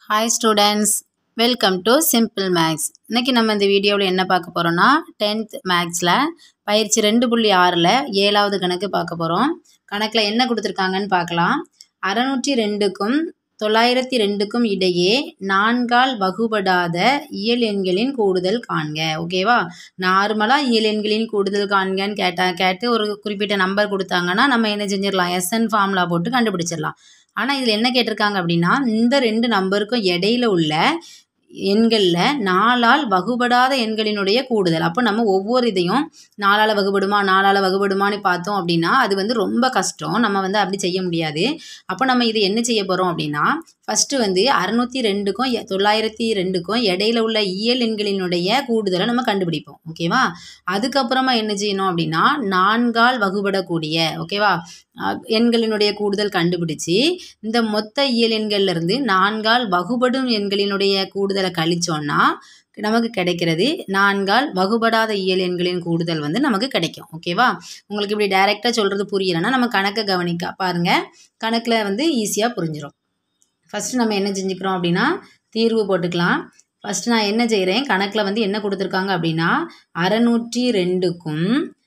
Hi students welcome to simple maths இன்னைக்கு நம்ம இந்த வீடியோவில் என்ன பார்க்க போகிறோம்னா டென்த் மேக்ஸில் பயிற்சி ரெண்டு புள்ளி ஆறில் ஏழாவது கணக்கு பார்க்க போகிறோம் கணக்கில் என்ன கொடுத்துருக்காங்கன்னு பார்க்கலாம் அறநூற்றி ரெண்டுக்கும் தொள்ளாயிரத்தி ரெண்டுக்கும் இடையே நான்கால் வகுபடாத இயல் எண்களின் கூடுதல் காண்க ஓகேவா நார்மலாக இயல் எண்களின் கூடுதல் காண்கன்னு கேட்டா கேட்டு ஒரு குறிப்பிட்ட நம்பர் கொடுத்தாங்கன்னா நம்ம என்ன செஞ்சிடலாம் எஸ்என் ஃபார்முலா போட்டு கண்டுபிடிச்சிடலாம் ஆனால் இதில் என்ன கேட்டிருக்காங்க அப்படின்னா இந்த ரெண்டு நம்பருக்கும் இடையில உள்ள எண்களில் நாலால் வகுபடாத எண்களினுடைய கூடுதல் அப்போ நம்ம ஒவ்வொரு இதையும் நாலால் வகுபடுமா நாலால் வகுபடுமான்னு பார்த்தோம் அப்படின்னா அது வந்து ரொம்ப கஷ்டம் நம்ம வந்து அப்படி செய்ய முடியாது அப்போ நம்ம இது என்ன செய்ய போகிறோம் அப்படின்னா ஃபஸ்ட்டு வந்து அறுநூற்றி ரெண்டுக்கும் எ- தொள்ளாயிரத்தி ரெண்டுக்கும் இடையில உள்ள இயல் எண்களினுடைய கூடுதலை நம்ம கண்டுபிடிப்போம் ஓகேவா அதுக்கப்புறமா என்ன செய்யணும் அப்படின்னா நான்கால் வகுபடக்கூடிய ஓகேவா அஹ் எண்களினுடைய கூடுதல் கண்டுபிடிச்சு இந்த மொத்த இயல் எண்கள்ல இருந்து நான்கால் வகுபடும் எண்களினுடைய கூடுதலை கழிச்சோம்னா நமக்கு கிடைக்கிறது நான்கால் வகுபடாத இயல் எண்களின் கூடுதல் வந்து நமக்கு கிடைக்கும் ஓகேவா உங்களுக்கு இப்படி டைரெக்டாக சொல்கிறது புரியலைன்னா நம்ம கணக்கை கவனிக்க பாருங்க கணக்கில் வந்து ஈஸியாக புரிஞ்சிடும் ஃபஸ்ட்டு நம்ம என்ன செஞ்சுக்கிறோம் அப்படின்னா தீர்வு போட்டுக்கலாம் ஃபஸ்ட்டு நான் என்ன செய்கிறேன் கணக்கில் வந்து என்ன கொடுத்துருக்காங்க அப்படின்னா அறநூற்றி ரெண்டுக்கும்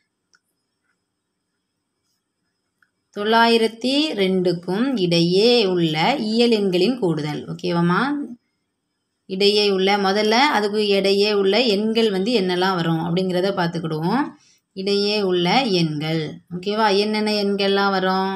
தொள்ளாயிரத்தி ரெண்டுக்கும் இடையே உள்ள இயல் எண்களின் கூடுதல் ஓகேவாம்மா இடையே உள்ள முதல்ல அதுக்கு இடையே உள்ள எண்கள் வந்து என்னெல்லாம் வரும் அப்படிங்கிறத பார்த்துக்கிடுவோம் இடையே உள்ள எண்கள் ஓகேவா என்னென்ன எண்கள்லாம் வரும்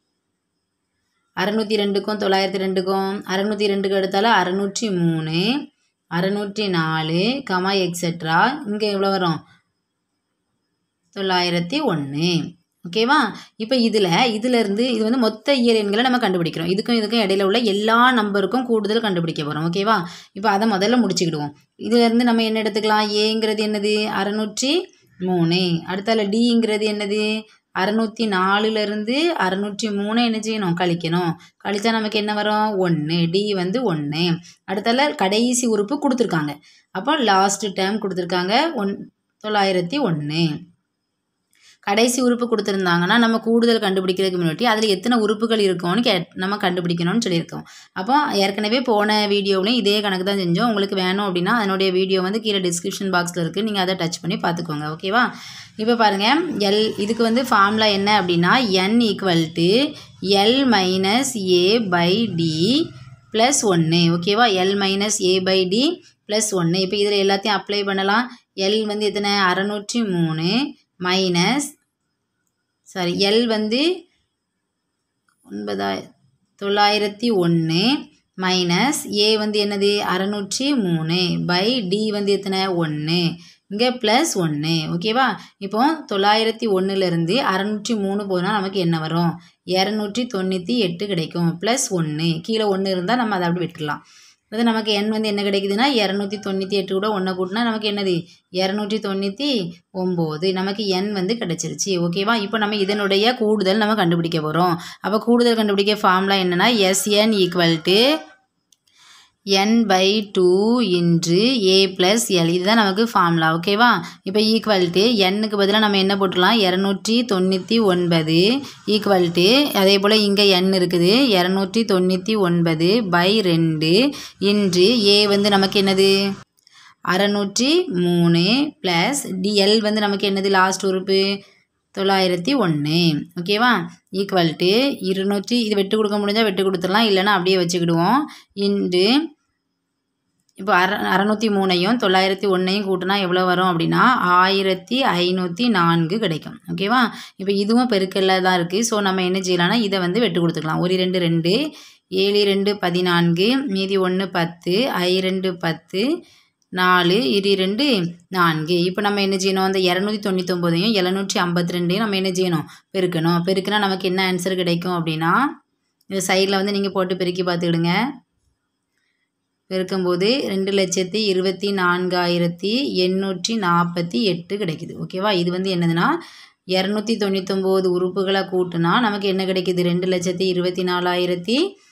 அறநூற்றி ரெண்டுக்கும் தொள்ளாயிரத்தி ரெண்டுக்கும் அறநூற்றி ரெண்டுக்கு அடுத்தால அறநூற்றி மூணு அறநூற்றி நாலு கமா எக்ஸெட்ரா இங்கே எவ்வளோ வரும் தொள்ளாயிரத்தி ஒன்று ஓகேவா இப்போ இதில் இதிலேருந்து இது வந்து மொத்த இயல் எண்களை நம்ம கண்டுபிடிக்கிறோம் இதுக்கும் இதுக்கும் இடையில உள்ள எல்லா நம்பருக்கும் கூடுதல் கண்டுபிடிக்க போகிறோம் ஓகேவா இப்போ அதை முதல்ல முடிச்சுக்கிடுவோம் இதுலேருந்து நம்ம என்ன எடுத்துக்கலாம் ஏங்கிறது என்னது அறநூற்றி மூணு அடுத்தால டிங்கிறது என்னது அறநூற்றி நாலுலேருந்து அறநூற்றி மூணு என்ன செய்யணும் கழிக்கணும் கழிச்சா நமக்கு என்ன வரும் ஒன்று டி வந்து ஒன்று அடுத்தால கடைசி உறுப்பு கொடுத்துருக்காங்க அப்போ லாஸ்ட் டைம் கொடுத்துருக்காங்க ஒன் தொள்ளாயிரத்தி ஒன்று கடைசி உறுப்பு கொடுத்துருந்தாங்கன்னா நம்ம கூடுதல் கண்டுபிடிக்கிறதுக்கு முன்னாடி அதில் எத்தனை உறுப்புகள் இருக்கும்னு கே நம்ம கண்டுபிடிக்கணும்னு சொல்லியிருக்கோம் அப்போ ஏற்கனவே போன வீடியோவிலையும் இதே கணக்கு தான் செஞ்சோம் உங்களுக்கு வேணும் அப்படின்னா அதனுடைய வீடியோ வந்து கீழே டிஸ்கிரிப்ஷன் பாக்ஸில் இருக்குது நீங்கள் அதை டச் பண்ணி பார்த்துக்கோங்க ஓகேவா இப்போ பாருங்கள் எல் இதுக்கு வந்து ஃபார்முலா என்ன அப்படின்னா n equal to l minus a by d plus ஒன்று ஓகேவா l minus a by d plus ஒன்று இப்போ இதில் எல்லாத்தையும் அப்ளை பண்ணலாம் எல் வந்து எத்தனை அறநூற்றி மூணு மைனஸ் சாரி எல் வந்து ஒன்பதாய தொள்ளாயிரத்தி ஒன்று மைனஸ் ஏ வந்து என்னது அறநூற்றி மூணு பை டி வந்து எத்தனை ஒன்று இங்கே ப்ளஸ் ஒன்று ஓகேவா இப்போ தொள்ளாயிரத்தி ஒன்றுலேருந்து அறநூற்றி மூணு போனால் நமக்கு என்ன வரும் இரநூற்றி தொண்ணூற்றி எட்டு கிடைக்கும் ப்ளஸ் ஒன்று கீழே ஒன்று இருந்தால் நம்ம அதை அப்படி விட்டுடலாம் அது நமக்கு எண் வந்து என்ன கிடைக்குதுன்னா இரநூத்தி தொண்ணூற்றி எட்டு கூட ஒன்றை கூட்டினா நமக்கு என்னது இரநூற்றி தொண்ணூற்றி ஒம்பது நமக்கு எண் வந்து கிடச்சிருச்சு ஓகேவா இப்போ நம்ம இதனுடைய கூடுதல் நம்ம கண்டுபிடிக்க போகிறோம் அப்போ கூடுதல் கண்டுபிடிக்க ஃபார்முலா என்னென்னா S n equal to n by two into a plus L இதுதான் நமக்கு ஃபார்முலா ஓகேவா இப்போ ஈக்குவல் டு எண்ணுக்கு பதிலாக நம்ம என்ன போட்டுடலாம் இரநூற்றி தொண்ணூற்றி ஒன்பது ஈக்குவல் டு அதே போல் இங்கே எண் இருக்குது இரநூற்றி தொண்ணூற்றி ஒன்பது பை ரெண்டு இன்று ஏ வந்து நமக்கு என்னது அறநூற்றி மூணு ப்ளஸ் டிஎல் வந்து நமக்கு என்னது லாஸ்ட் உறுப்பு தொள்ளாயிரத்தி ஒன்று ஓகேவா ஈக்குவல் டு இருநூற்றி இது வெட்டு கொடுக்க முடிஞ்சால் வெட்டு கொடுத்துடலாம் இல்லைன்னா அப்படியே வச்சுக்கிடுவோம் இன்று இப்போ அற அறநூற்றி மூணையும் தொள்ளாயிரத்தி ஒன்றையும் கூட்டினா எவ்வளோ வரும் அப்படின்னா ஆயிரத்தி ஐநூற்றி நான்கு கிடைக்கும் ஓகேவா இப்போ இதுவும் பெருக்கல்ல தான் இருக்குது ஸோ நம்ம என்ன செய்யலாம்னா இதை வந்து வெட்டு கொடுத்துக்கலாம் ஒரு ரெண்டு ரெண்டு ஏழு ரெண்டு பதினான்கு மீதி ஒன்று பத்து ஐ ரெண்டு பத்து நாலு இரு ரெண்டு நான்கு இப்போ நம்ம என்ன செய்யணும் அந்த இரநூத்தி தொண்ணூத்தொம்போதையும் எழுநூற்றி ஐம்பத்தி ரெண்டையும் நம்ம என்ன செய்யணும் பெருக்கணும் பெருக்குனா நமக்கு என்ன ஆன்சர் கிடைக்கும் அப்படின்னா இது சைடில் வந்து நீங்கள் போட்டு பெருக்கி பார்த்துக்கிடுங்க பெருக்கும்போது ரெண்டு லட்சத்தி இருபத்தி நான்காயிரத்தி எண்ணூற்றி நாற்பத்தி எட்டு கிடைக்குது ஓகேவா இது வந்து என்னதுன்னா இரநூத்தி தொண்ணூத்தொம்போது உறுப்புகளை கூட்டினா நமக்கு என்ன கிடைக்குது ரெண்டு லட்சத்தி இருபத்தி நாலாயிரத்தி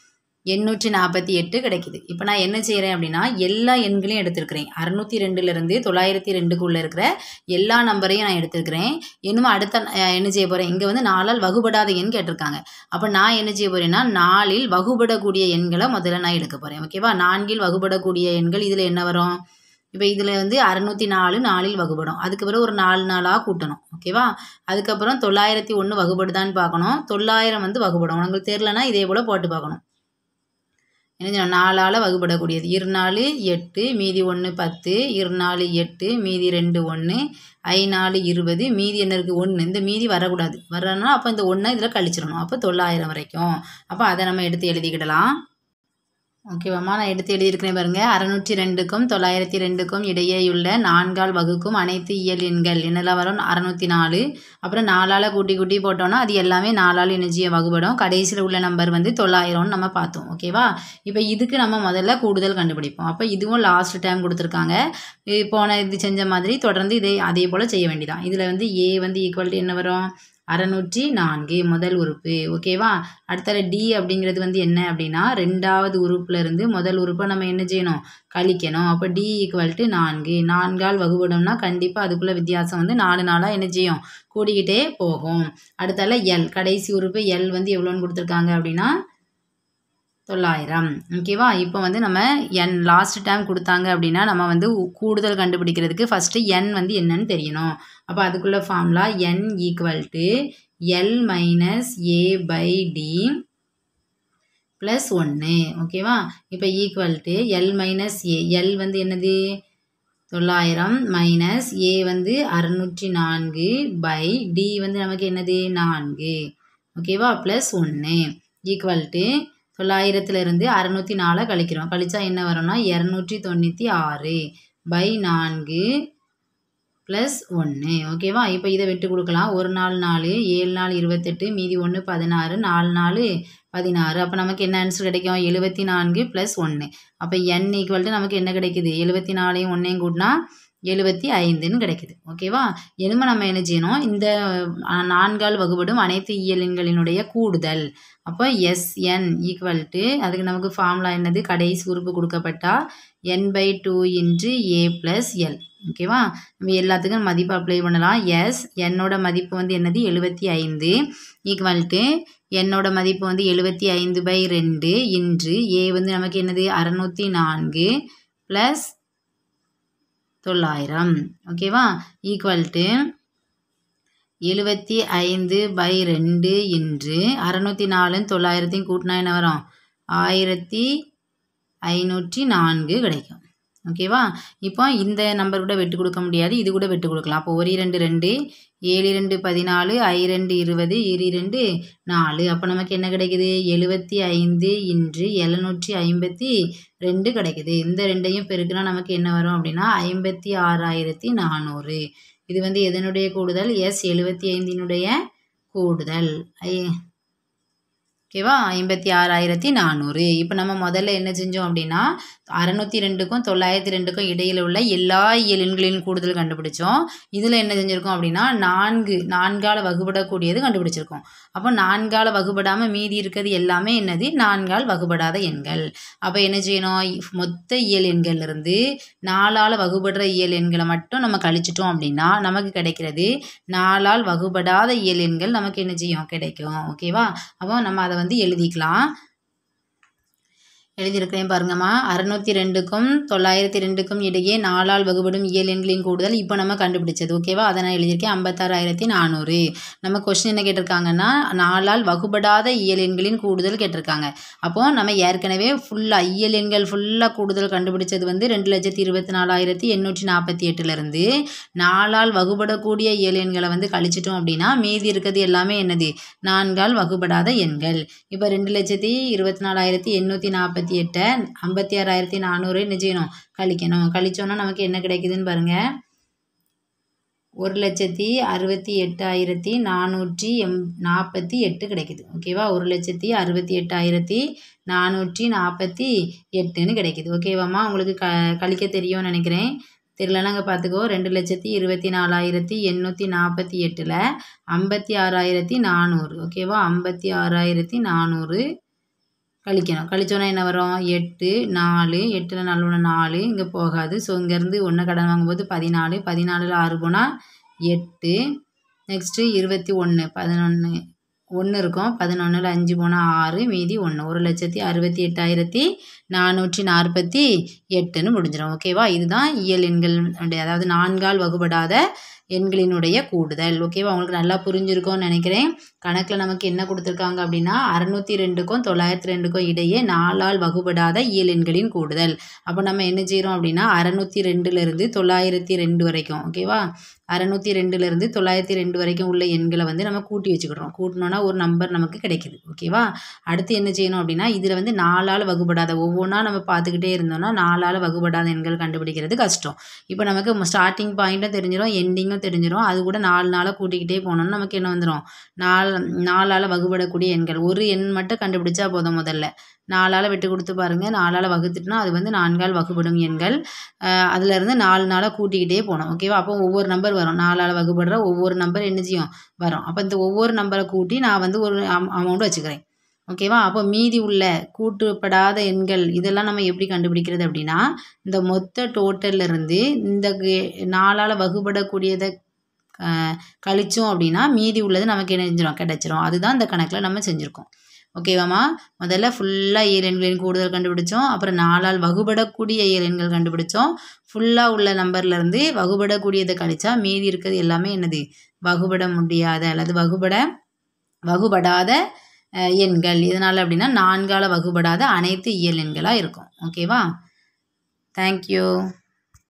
எண்ணூற்றி நாற்பத்தி எட்டு கிடைக்குது இப்போ நான் என்ன செய்கிறேன் அப்படின்னா எல்லா எண்களையும் எடுத்திருக்கிறேன் அறுநூற்றி ரெண்டுலேருந்து தொள்ளாயிரத்தி ரெண்டுக்குள்ளே இருக்கிற எல்லா நம்பரையும் நான் எடுத்திருக்கிறேன் இன்னும் அடுத்த அஹ், என்ன செய்ய போகிறேன் இங்கே வந்து நாலால் வகுபடாத எண் கேட்டிருக்காங்க அப்போ நான் என்ன செய்ய போகிறேன்னா நாலில் வகுபடக்கூடிய எண்களை முதல்ல நான் எடுக்க போகிறேன் ஓகேவா நான்கில் வகுபடக்கூடிய எண்கள் இதில் என்ன வரும் இப்போ இதில் வந்து அறநூற்றி நாலு நாலில் வகுபடும் அதுக்கு பிறகு ஒரு நாலு நாளாக கூட்டணும் ஓகேவா அதுக்கப்புறம் தொள்ளாயிரத்தி ஒன்று வகுபடுதான்னு பார்க்கணும் தொள்ளாயிரம் வந்து வகுபடும் உங்களுக்கு தெரிலனா இதே போல் போட்டு பார்க்கணும் என்ன செய்யணும்? நாலால் வகுபடக்கூடியது இரு நாலு எட்டு மீதி ஒன்று பத்து இரு நாலு எட்டு மீதி ரெண்டு ஒன்று ஐ நாலு இருபது மீதி என்ன இருக்குது ஒன்று இந்த மீதி வரக்கூடாது வரனா அப்போ இந்த ஒன்றை இதில் கழிச்சிடணும் அப்போ தொள்ளாயிரம் வரைக்கும் அப்போ அதை நம்ம எடுத்து எழுதிக்கிடலாம் ஓகேவாம்மா நான் எடுத்து எழுதியிருக்கிறேன் பாருங்க அறநூற்றி ரெண்டுக்கும் தொள்ளாயிரத்தி ரெண்டுக்கும் இடையேயுள்ள நான்கால் வகுக்கும் அனைத்து இயல் எண்கள் என்னெல்லாம் வரும் அறநூற்றி நாலு அப்புறம் நாலால் கூட்டி கூட்டி போட்டோம்னா அது எல்லாமே நாலால் இணைஞ்சிய வகுபடும் கடைசியில் உள்ள நம்பர் வந்து தொள்ளாயிரம்னு நம்ம பார்த்தோம் ஓகேவா இப்போ இதுக்கு நம்ம முதல்ல கூடுதல் கண்டுபிடிப்போம் அப்போ இதுவும் லாஸ்ட் டைம் கொடுத்துருக்காங்க இது போன இது செஞ்ச மாதிரி தொடர்ந்து இதே அதே போல் செய்ய வேண்டியதான் இதில் வந்து ஏ வந்து ஈக்குவல் என்ன வரும் அறநூற்றி நான்கு முதல் உறுப்பு ஓகேவா அடுத்தது டி அப்படிங்கிறது வந்து என்ன அப்படின்னா ரெண்டாவது உறுப்புல இருந்து முதல் உறுப்பை நம்ம என்ன செய்யணும் கழிக்கணும் அப்போ டி ஈக்குவல் டு நான்கு நான்கால் வகுபடும்னா கண்டிப்பாக அதுக்குள்ள வித்தியாசம் வந்து நாலு நாளாக என்ன செய்யும் கூடிக்கிட்டே போகும் அடுத்தால எல் கடைசி உறுப்பு எல் வந்து எவ்வளோன்னு கொடுத்துருக்காங்க அப்படின்னா தொள்ளாயிரம் ஓகேவா இப்போ வந்து நம்ம என் லாஸ்ட் டைம் கொடுத்தாங்க அப்படின்னா நம்ம வந்து உ- கூடுதல் கண்டுபிடிக்கிறதுக்கு ஃபஸ்ட்டு என் வந்து என்னன்னு தெரியணும் அப்போ அதுக்குள்ள formula n equal to l minus a by d plus ஒன்று ஓகேவா இப்போ equal to l minus a l வந்து என்னது தொள்ளாயிரம் மைனஸ் ஏ வந்து அறுநூற்றி நான்கு பை டி வந்து நமக்கு என்னது நான்கு ஓகேவா ப்ளஸ் ஒன்று ஈக்குவல் டு தொள்ளாயிரத்துலேருந்து அறநூற்றி நாலை கழிக்கிறோம் கழிச்சா என்ன வரும்னா இரநூற்றி தொண்ணூற்றி ஆறு பை நான்கு ப்ளஸ் ஒன்று ஓகேவா இப்போ இதை விட்டு கொடுக்கலாம் ஒரு நாள் நாலு ஏழு நாள் இருபத்தெட்டு மீதி ஒன்று பதினாறு நாலு நாலு பதினாறு அப்போ நமக்கு என்ன ஆன்சர் கிடைக்கும் எழுபத்தி நான்கு ப்ளஸ் ஒன்று அப்போ என் ஈக்குவல் டு நமக்கு என்ன கிடைக்குது எழுபத்தி நாலையும் ஒன்றையும் கூட்டினா எழுபத்தி ஐந்துன்னு கிடைக்குது ஓகேவா எதுமே நம்ம என்ன செய்யணும் இந்த அஹ், நான்கால் வகுபடும் அனைத்து இயலின்களினுடைய கூடுதல் அப்போ எஸ்என் ஈக்குவல் டு அதுக்கு நமக்கு ஃபார்முலா என்னது கடைசி உறுப்பு கொடுக்கப்பட்டா n by two into a plus l ஓகேவா நம்ம எல்லாத்துக்கும் மதிப்பு அப்ளை பண்ணலாம் எஸ் என்னோட மதிப்பு வந்து என்னது எழுபத்தி ஐந்து ஈக்குவல் டு என்னோட மதிப்பு வந்து எழுபத்தி ஐந்து பை ரெண்டு இன்று ஏ வந்து நமக்கு என்னது அறநூற்றி நான்கு ப்ளஸ் தொள்ளாயிரம் ஓகேவா ஈக்குவல் டு எழுபத்தி ஐந்து பை ரெண்டு இன்று அறநூற்றி நாலுன்னு தொள்ளாயிரத்தையும் கூட்டினா என்ன வரும் ஆயிரத்தி ஐநூற்றி நான்கு கிடைக்கும் ஓகேவா இப்போ இந்த நம்பர் கூட வெட்டு கொடுக்க முடியாது இது கூட வெட்டு கொடுக்கலாம் அப்போ ஒரு ரெண்டு ரெண்டு ஏழு ரெண்டு பதினாலு ஐ ரெண்டு இருபது இரு ரெண்டு நாலு அப்போ நமக்கு என்ன கிடைக்குது எழுபத்தி ஐந்து இன்று எழுநூற்றி ஐம்பத்தி ரெண்டு கிடைக்குது இந்த ரெண்டையும் பெருக்குனா நமக்கு என்ன வரும் அப்படின்னா ஐம்பத்தி ஆறாயிரத்தி நானூறு இது வந்து எதனுடைய கூடுதல் எஸ் எழுபத்தி ஐந்தினுடைய கூடுதல் ஐ ஓகேவா ஐம்பத்தி ஆறாயிரத்தி நானூறு இப்போ நம்ம முதல்ல என்ன செஞ்சோம் அப்படின்னா அறநூற்றி ரெண்டுக்கும் தொள்ளாயிரத்தி ரெண்டுக்கும் இடையில உள்ள எல்லா எண்களின் கூடுதல் கண்டுபிடிச்சோம் இதில் என்ன செஞ்சுருக்கோம் அப்படின்னா நான்கு நான்கால வகுபடக்கூடியது கண்டுபிடிச்சிருக்கோம் அப்போ நான்கால வகுபடாமல் மீதி இருக்கிறது எல்லாமே என்னது நான்கால் வகுபடாத எண்கள் அப்போ என்ன செய்யணும் மொத்த இயல் எண்கள்லேருந்து நாலால் வகுபடுற இயல் எண்களை மட்டும் நம்ம கழிச்சிட்டோம் அப்படின்னா நமக்கு கிடைக்கிறது நாலால் வகுபடாத இயல் எண்கள் நமக்கு என்ன செய்யும் கிடைக்கும் ஓகேவா அப்போ நம்ம அதை வந்து எழுதிக்கலாம் எழுதியிருக்கிறேன் பாருங்கம்மா அறுநூத்தி ரெண்டுக்கும் தொள்ளாயிரத்தி ரெண்டுக்கும் இடையே நாலால் வகுபடும் இயல் எண்களின் கூடுதல் இப்போ நம்ம கண்டுபிடிச்சது ஓகேவா அதை நான் எழுதியிருக்கேன் ஐம்பத்தாறாயிரத்தி நானூறு நம்ம கொஸ்டின் என்ன கேட்டிருக்காங்கன்னா நாலால் வகுபடாத இயல் எண்களின் கூடுதல் கேட்டிருக்காங்க அப்போது நம்ம ஏற்கனவே ஃபுல்லாக இயல் எண்கள் ஃபுல்லாக கூடுதல் கண்டுபிடிச்சது வந்து ரெண்டு லட்சத்தி இருபத்தி நாலாயிரத்தி எண்ணூற்றி நாற்பத்தி எட்டுலேருந்து நாலால் வகுபடக்கூடிய இயல் எண்களை வந்து கழிச்சிட்டோம் அப்படின்னா மீதி இருக்கிறது எல்லாமே என்னது நான்கால் வகுபடாத எண்கள் இப்போ ரெண்டு லட்சத்தி இருபத்தி நாலாயிரத்தி எண்ணூற்றி நாற்பத்தி எட்டை ஐம்பத்தி ஆறாயிரத்தி நானூறு என்ன செய்யணும் கழிக்கணும் கழிச்சோன்னா நமக்கு என்ன கிடைக்குதுன்னு பாருங்கள் ஒரு லட்சத்தி அறுபத்தி எட்டாயிரத்தி நானூற்றி எம் நாற்பத்தி எட்டு கிடைக்குது ஓகேவா ஒரு லட்சத்தி அறுபத்தி எட்டாயிரத்தி நானூற்றி நாற்பத்தி எட்டுன்னு கிடைக்குது ஓகேவாம்மா உங்களுக்கு க கழிக்க தெரியும்னு நினைக்கிறேன் தெரியலனா அங்கே பார்த்துக்கோ ரெண்டு லட்சத்தி இருபத்தி நாலாயிரத்தி எண்ணூற்றி நாற்பத்தி எட்டில் ஐம்பத்தி ஆறாயிரத்தி நானூறு ஓகேவா ஐம்பத்தி ஆறாயிரத்தி நானூறு கழிக்கணும் கழிச்சோன்னா என்ன வரும் எட்டு நாலு எட்டில் நாலு ஒன்று நாலு இங்கே போகாது ஸோ இங்கேருந்து ஒன்று கடன் வாங்கும்போது பதினாலு பதினாலில் ஆறு போனால் எட்டு நெக்ஸ்ட்டு இருபத்தி ஒன்று பதினொன்று ஒன்று இருக்கும் பதினொன்றில் அஞ்சு போனால் ஆறு மீதி ஒன்று ஒரு லட்சத்தி அறுபத்தி எட்டாயிரத்தி நானூற்றி நாற்பத்தி எட்டுன்னு முடிஞ்சிடும் ஓகேவா இதுதான் இயல் எண்கள் அதாவது நான்கால் வகுபடாத எண்களினுடைய கூடுதல் ஓகேவா உங்களுக்கு நல்லா புரிஞ்சிருக்கும்னு நினைக்கிறேன் கணக்கில் நமக்கு என்ன கொடுத்துருக்காங்க அப்படின்னா அறநூற்றி ரெண்டுக்கும் தொள்ளாயிரத்தி ரெண்டுக்கும் இடையே நாலால் வகுபடாத இயல் எண்களின் கூடுதல் அப்போ நம்ம என்ன செய்கிறோம் அப்படின்னா அறநூற்றி ரெண்டுலேருந்து தொள்ளாயிரத்தி ரெண்டு வரைக்கும் ஓகேவா அறநூற்றி ரெண்டுலேருந்து தொள்ளாயிரத்தி ரெண்டு வரைக்கும் உள்ள எண்களை வந்து நம்ம கூட்டி வச்சுக்கிடுறோம் கூட்டினோன்னா ஒரு நம்பர் நமக்கு கிடைக்குது ஓகேவா அடுத்து என்ன செய்யணும் அப்படின்னா இதில் வந்து நாலால் வகுபடாத ஒவ்வொன்றா நம்ம பார்த்துக்கிட்டே இருந்தோம்னா நாலால் வகுபடாத எண்கள் கண்டுபிடிக்கிறது கஷ்டம் இப்போ நமக்கு ஸ்டார்டிங் பாயிண்ட்டும் தெரிஞ்சிடும் எண்டிங்கும் தெரிஞ்சிடும் அது கூட நாலு நாளாக கூட்டிக்கிட்டே போனோம்னா நமக்கு என்ன வந்துடும் நாலு நாலால் வகுபடக்கூடிய எண்கள் ஒரு எண் மட்டும் கண்டுபிடிச்சா போதும் முதல்ல நாலால் விட்டு கொடுத்து பாருங்கள் நாலால் வகுத்துட்டுனா அது வந்து நான்கால் வகுபடும் எண்கள் அதுலேருந்து நாலு நாளாக கூட்டிக்கிட்டே போகணும் ஓகேவா அப்போ ஒவ்வொரு நம்பர் வரும் நாலால் வகுபடுற ஒவ்வொரு நம்பர் என்ன செய்யும் வரும் அப்போ இந்த ஒவ்வொரு நம்பரை கூட்டி நான் வந்து ஒரு அம் அமௌண்ட் வச்சுக்கிறேன் ஓகேவா அப்போ மீதி உள்ள கூட்டுப்படாத எண்கள் இதெல்லாம் நம்ம எப்படி கண்டுபிடிக்கிறது அப்படின்னா இந்த மொத்த டோட்டல்ல இருந்து இந்த நாலால் வகுபடக்கூடியதை கழிச்சோம் அப்படின்னா மீதி உள்ளது நமக்கு என்ன செஞ்சிடும் கிடைச்சிரும் அதுதான் இந்த கணக்கில் நம்ம செஞ்சுருக்கோம் ஓகேவாம்மா முதல்ல ஃபுல்லாக ஏழெண்களின் கூடுதல் கண்டுபிடிச்சோம் அப்புறம் நாலால் வகுபடக்கூடிய ஏழெண்கள் கண்டுபிடிச்சோம் ஃபுல்லாக உள்ள நம்பர்லேருந்து வகுபடக்கூடியதை கழிச்சா மீதி இருக்கிறது எல்லாமே என்னது வகுபட முடியாத அல்லது வகுபட வகுபடாத எண்கள் இதனால் அப்படின்னா நான்கால வகுபடாத அனைத்து இயல் எண்களாக இருக்கும் ஓகேவா தேங்க்யூ